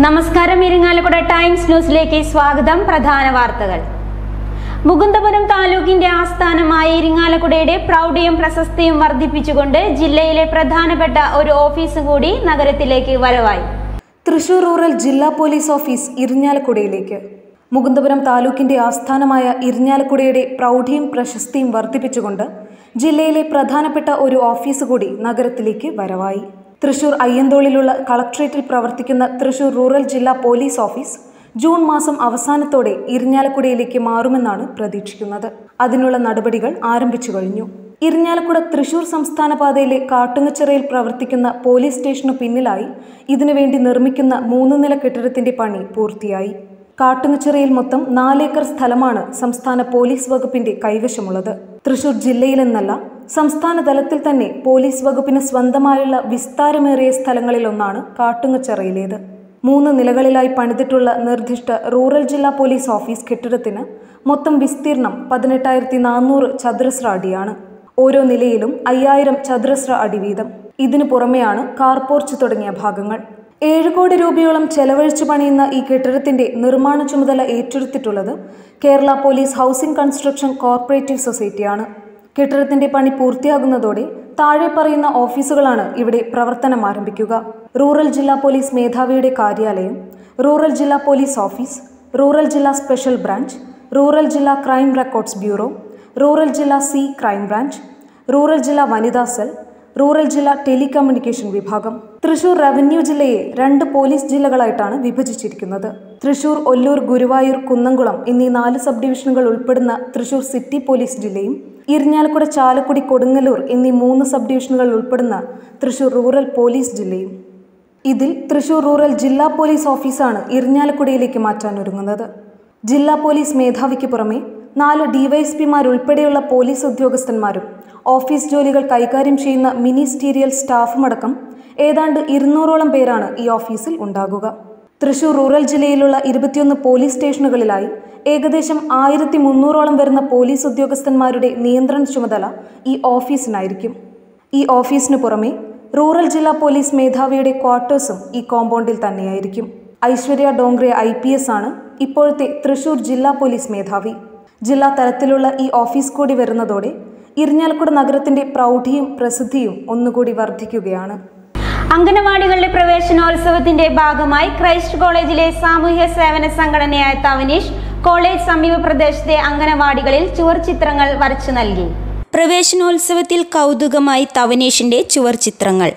നമസ്കാരം ഇരിങ്ങാലക്കുട ടൈംസ് ന്യൂസിലേക്ക് സ്വാഗതം പ്രധാന വാർത്തകൾ മുകുന്ദപുരം താലൂക്കിന്റെ ആസ്ഥാനമായ ഇരിങ്ങാലക്കുടയുടെ പ്രൗഢിയും പ്രശസ്തിയും വർദ്ധിപ്പിച്ചുകൊണ്ട് ജില്ലയിലെ പ്രധാനപ്പെട്ട ഒരു ഓഫീസ് കൂടി നഗരത്തിലേക്ക് വരവായി തൃശൂർ റൂറൽ ജില്ലാ പോലീസ് ഓഫീസ് ഇരിഞ്ഞാലക്കുടയിലേക്ക് മുകുന്ദപുരം താലൂക്കിന്റെ ആസ്ഥാനമായ ഇരിഞ്ഞാലക്കുടയുടെ പ്രൗഢിയും പ്രശസ്തിയും വർദ്ധിപ്പിച്ചുകൊണ്ട് ജില്ലയിലെ പ്രധാനപ്പെട്ട ഒരു ഓഫീസ് കൂടി നഗരത്തിലേക്ക് വരവായി തൃശൂർ അയ്യന്തോളിലുള്ള കളക്ട്രേറ്റിൽ പ്രവർത്തിക്കുന്ന തൃശൂർ റൂറൽ ജില്ലാ പോലീസ് ഓഫീസ് ജൂൺ മാസം അവസാനത്തോടെ ഇരിഞ്ഞാലക്കുടയിലേക്ക് മാറുമെന്നാണ് പ്രതീക്ഷിക്കുന്നത് അതിനുള്ള നടപടികൾ ആരംഭിച്ചു കഴിഞ്ഞു ഇരിഞ്ഞാലക്കുട തൃശൂർ സംസ്ഥാന പാതയിലെ കാട്ടുങ്ങച്ചിറയിൽ പ്രവർത്തിക്കുന്ന പോലീസ് സ്റ്റേഷനു പിന്നിലായി ഇതിനുവേണ്ടി നിർമ്മിക്കുന്ന മൂന്ന് നില കെട്ടിടത്തിന്റെ പണി പൂർത്തിയായി കാട്ടുങ്ങച്ചിറയിൽ മൊത്തം നാലേക്കർ സ്ഥലമാണ് സംസ്ഥാന പോലീസ് വകുപ്പിന്റെ കൈവശമുള്ളത് തൃശൂർ ജില്ലയിലെന്നല്ല സംസ്ഥാന തലത്തിൽ തന്നെ പോലീസ് വകുപ്പിന് സ്വന്തമായുള്ള വിസ്താരമേറിയ സ്ഥലങ്ങളിലൊന്നാണ് കാട്ടുങ്ങച്ചിറയിലേത് മൂന്ന് നിലകളിലായി പണിതിട്ടുള്ള നിർദ്ദിഷ്ട റൂറൽ ജില്ലാ പോലീസ് ഓഫീസ് കെട്ടിടത്തിന് മൊത്തം വിസ്തീർണം പതിനെട്ടായിരത്തി നാനൂറ് ചതുരശ്ര അടിയാണ് ഓരോ നിലയിലും അയ്യായിരം ചതുരശ്ര അടി വീതം ഇതിനു പുറമെയാണ് കാർ പോർച്ച് തുടങ്ങിയ ഭാഗങ്ങൾ ഏഴ് കോടി രൂപയോളം ചെലവഴിച്ചു പണിയുന്ന ഈ കെട്ടിടത്തിന്റെ നിർമ്മാണ ചുമതല ഏറ്റെടുത്തിട്ടുള്ളത് Kerala police housing construction cooperative സൊസൈറ്റിയാണ് കെട്ടിടത്തിന്റെ പണി പൂർത്തിയാകുന്നതോടെ താഴെ പറയുന്ന ഓഫീസുകളാണ് ഇവിടെ പ്രവർത്തനം ആരംഭിക്കുക റൂറൽ ജില്ലാ പോലീസ് മേധാവിയുടെ കാര്യാലയം റൂറൽ ജില്ലാ പോലീസ് ഓഫീസ് റൂറൽ ജില്ലാ സ്പെഷ്യൽ ബ്രാഞ്ച് റൂറൽ ജില്ലാ ക്രൈം റെക്കോർഡ്സ് ബ്യൂറോ റൂറൽ ജില്ലാ സി ക്രൈം ബ്രാഞ്ച് റൂറൽ ജില്ലാ വനിതാ സെൽ റൂറൽ ജില്ലാ ടെലികമ്മ്യൂണിക്കേഷൻ വിഭാഗം തൃശൂർ റവന്യൂ ജില്ലയെ രണ്ട് പോലീസ് ജില്ലകളായിട്ടാണ് വിഭജിച്ചിരിക്കുന്നത് തൃശൂർ ഒല്ലൂർ ഗുരുവായൂർ കുന്നംകുളം എന്നീ നാല് സബ് ഡിവിഷനുകൾ ഉൾപ്പെടുന്ന തൃശൂർ സിറ്റി പോലീസ് ജില്ലയും ഇരിഞ്ഞാലക്കുട ചാലക്കുടി കൊടുങ്ങല്ലൂർ എന്നീ മൂന്ന് സബ് ഡിവിഷനുകൾ ഉൾപ്പെടുന്ന തൃശൂർ റൂറൽ പോലീസ് ജില്ലയും ഇതിൽ തൃശൂർ റൂറൽ ജില്ലാ പോലീസ് ഓഫീസാണ് ഇരിഞ്ഞാലക്കുടയിലേക്ക് മാറ്റാനൊരുങ്ങുന്നത് ജില്ലാ പോലീസ് മേധാവിക്ക് പുറമെ നാല് ഡിവൈഎസ്പിമാരുൾപ്പെടെയുള്ള പോലീസ് ഉദ്യോഗസ്ഥന്മാരും ഓഫീസ് ജോലികൾ കൈകാര്യം ചെയ്യുന്ന മിനിസ്റ്റീരിയൽ സ്റ്റാഫുമടക്കം ഏതാണ്ട് ഇരുന്നൂറോളം പേരാണ് ഈ ഓഫീസിൽ ഉണ്ടാകുക തൃശൂർ റൂറൽ ജില്ലയിലുള്ള ഇരുപത്തിയൊന്ന് പോലീസ് സ്റ്റേഷനുകളിലായി ഏകദേശം ആയിരത്തി മുന്നൂറോളം വരുന്ന പോലീസ് ഉദ്യോഗസ്ഥന്മാരുടെ നിയന്ത്രണ ചുമതല ഈ ഓഫീസിനായിരിക്കും ഈ ഓഫീസിനു പുറമെ റൂറൽ ജില്ലാ പോലീസ് മേധാവിയുടെ ക്വാർട്ടേഴ്സും ഈ കോമ്പൗണ്ടിൽ തന്നെയായിരിക്കും Aishwarya Dongre I P S ആണ് ഇപ്പോഴത്തെ തൃശൂർ ജില്ലാ പോലീസ് മേധാവി ജില്ലാ തലത്തിലുള്ള ഈ ഓഫീസ് കൂടി വരുന്നതോടെ ഇരിഞ്ഞാലക്കുട നഗരത്തിന്റെ പ്രൗഢിയും പ്രസിദ്ധിയും ഒന്നുകൂടി വർദ്ധിക്കുകയാണ് അംഗനവാടികളുടെ പ്രവേശനോത്സവത്തിന്റെ ഭാഗമായി ക്രൈസ്റ്റ് കോളേജിലെ സാമൂഹ്യ സേവന സംഘടനയായ തവനീഷ് കോളേജ് സമീപ പ്രദേശത്തെ അംഗനവാടികളിൽ ചുവർ ചിത്രങ്ങൾ വരച്ചു നൽകി പ്രവേശനോത്സവത്തിൽ കൗതുകമായി തവനീഷിന്റെ ചുവർ ചിത്രങ്ങൾ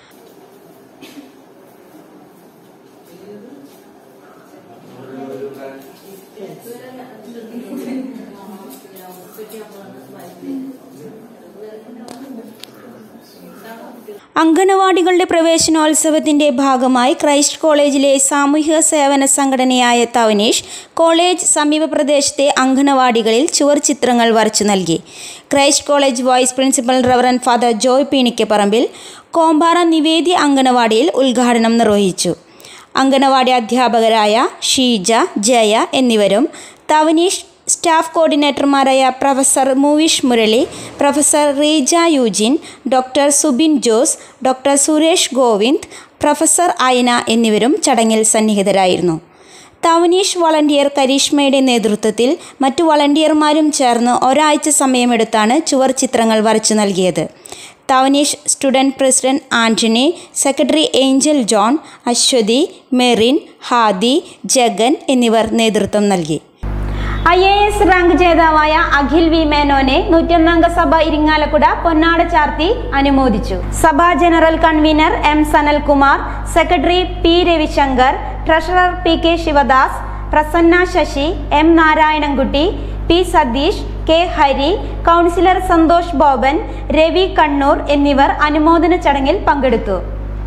അംഗനവാടികളുടെ പ്രവേശനോത്സവത്തിന്റെ ഭാഗമായി ക്രൈസ്റ്റ് കോളേജിലെ സാമൂഹിക സേവന സംഘടനയായ തവനീഷ് കോളേജ് സമീപ പ്രദേശത്തെ അംഗനവാടികളിൽ ചുവർ ചിത്രങ്ങൾ വരച്ചു നൽകി Christ college vice principal reverend father Joy Peenikkaparambil Kompara Nivedya അംഗനവാടിയിൽ ഉദ്ഘാടനം നിർവഹിച്ചു അംഗനവാടി അധ്യാപകരായ ഷീജ ജയ എന്നിവരും തവനീഷ് സ്റ്റാഫ് കോർഡിനേറ്റർമാരായ professor Moovish Murali professor Reeja Eugene doctor Subin Jose doctor Suresh Govind professor Ayana എന്നിവരും ചടങ്ങിൽ സന്നിഹിതരായിരുന്നു തവനീഷ് വളണ്ടിയർ കരീഷ്മയുടെ നേതൃത്വത്തിൽ മറ്റു വളണ്ടിയർമാരും ചേർന്ന് ഒരാഴ്ച സമയമെടുത്താണ് ചുവർ ചിത്രങ്ങൾ വരച്ചു നൽകിയത് Thavanish student president Antony secretary Angel John Aswathi Merin Hadi Jagan എന്നിവർ നേതൃത്വം നൽകി ഐ എ എസ് റാങ്ക് ജേതാവായ അഖിൽ വി മേനോനെ നൂറ്റൊന്നംഗ സഭ ഇരിങ്ങാലക്കുട പൊന്നാട ചാർത്തി അനുമോദിച്ചു സഭാ general convener M Sanalkumar secretary P Ravishankar treasurer P K Sivadas Prasanna Sasi M Narayanankutty P Satheesh K Hari councillor Santhosh Boban Ravi Kannur എന്നിവർ അനുമോദന ചടങ്ങിൽ പങ്കെടുത്തു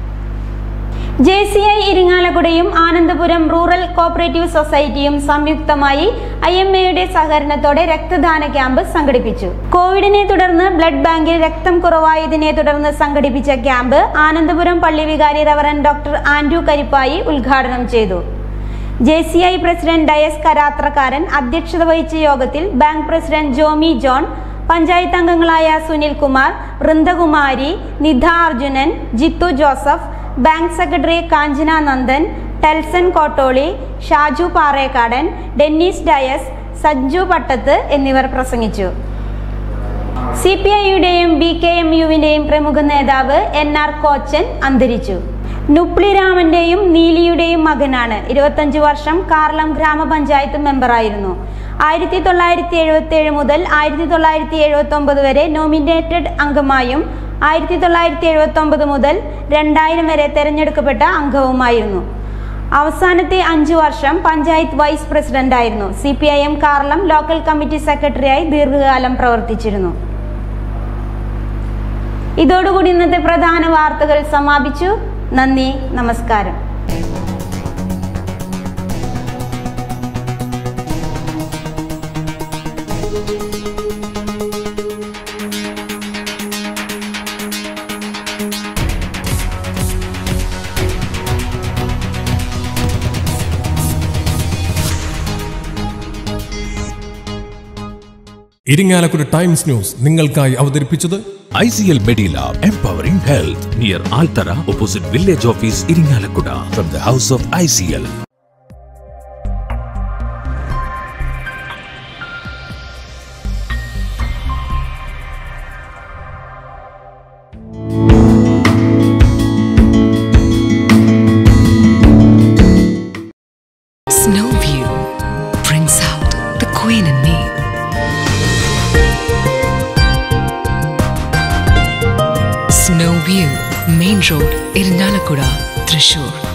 ജെ സി ഐ ഇരിങ്ങാലക്കുടയും ആനന്ദപുരം റൂറൽ കോപ്പറേറ്റീവ് സൊസൈറ്റിയും സംയുക്തമായി ഐ എം എയുടെ സഹകരണത്തോടെ രക്തദാന ക്യാമ്പ് സംഘടിപ്പിച്ചു കോവിഡിനെ തുടർന്ന് ബ്ലഡ് ബാങ്കിൽ രക്തം കുറവായതിനെ തുടർന്ന് സംഘടിപ്പിച്ച ക്യാമ്പ് ആനന്ദപുരം പള്ളി വികാരി റവറൻ ഡോക്ടർ ആൻഡ്രു കരിപ്പായി ഉദ്ഘാടനം ചെയ്തു J C I president Dias Karathrakkaran അധ്യക്ഷത വഹിച്ച യോഗത്തിൽ bank president Jomy John panchayat അംഗങ്ങളായ Sunil Kumar Vrindakumari Nidha Arjunan Jithu Joseph bank secretary Kanchana Nandan Telson Kottoli Shaju Parekkadan Dennis Dias Sajju Pattath എന്നിവർ പ്രസംഗിച്ചു സി പി ഐയുടെയും ബി കെ എം യുവിൻ്റെയും പ്രമുഖ നേതാവ് എൻ ആർ കോച്ചൻ അന്തരിച്ചു നുപ്ലിരാമന്റെയും നീലിയുടെയും മകനാണ് ഇരുപത്തഞ്ച് വർഷം കാർളം ഗ്രാമപഞ്ചായത്ത് മെമ്പറായിരുന്നു ആയിരത്തി തൊള്ളായിരത്തി എഴുപത്തി ഏഴ് മുതൽ ആയിരത്തി തൊള്ളായിരത്തി എഴുപത്തി ഒമ്പത് വരെ നോമിനേറ്റഡ് അംഗമായും ആയിരത്തി തൊള്ളായിരത്തി എഴുപത്തി ഒമ്പത് മുതൽ രണ്ടായിരം വരെ തെരഞ്ഞെടുക്കപ്പെട്ട അംഗവുമായിരുന്നു അവസാനത്തെ അഞ്ചു വർഷം പഞ്ചായത്ത് വൈസ് പ്രസിഡന്റായിരുന്നു C P I M Karalam local committee സെക്രട്ടറിയായി ദീർഘകാലം പ്രവർത്തിച്ചിരുന്നു ഇതോടുകൂടി ഇന്നത്തെ പ്രധാന വാർത്തകൾ സമാപിച്ചു നന്ദി നമസ്കാരം ഇരിങ്ങാലക്കുട ടൈംസ് ന്യൂസ് നിങ്ങൾക്കായി അവതരിപ്പിച്ചത് ICL Medilab Empowering Health near Altara opposite Village Office Iringalakkuda from the House of ICL. Snow View brings out the queen in me. Snow View, Main Road, Irinalakuda, Thrissur.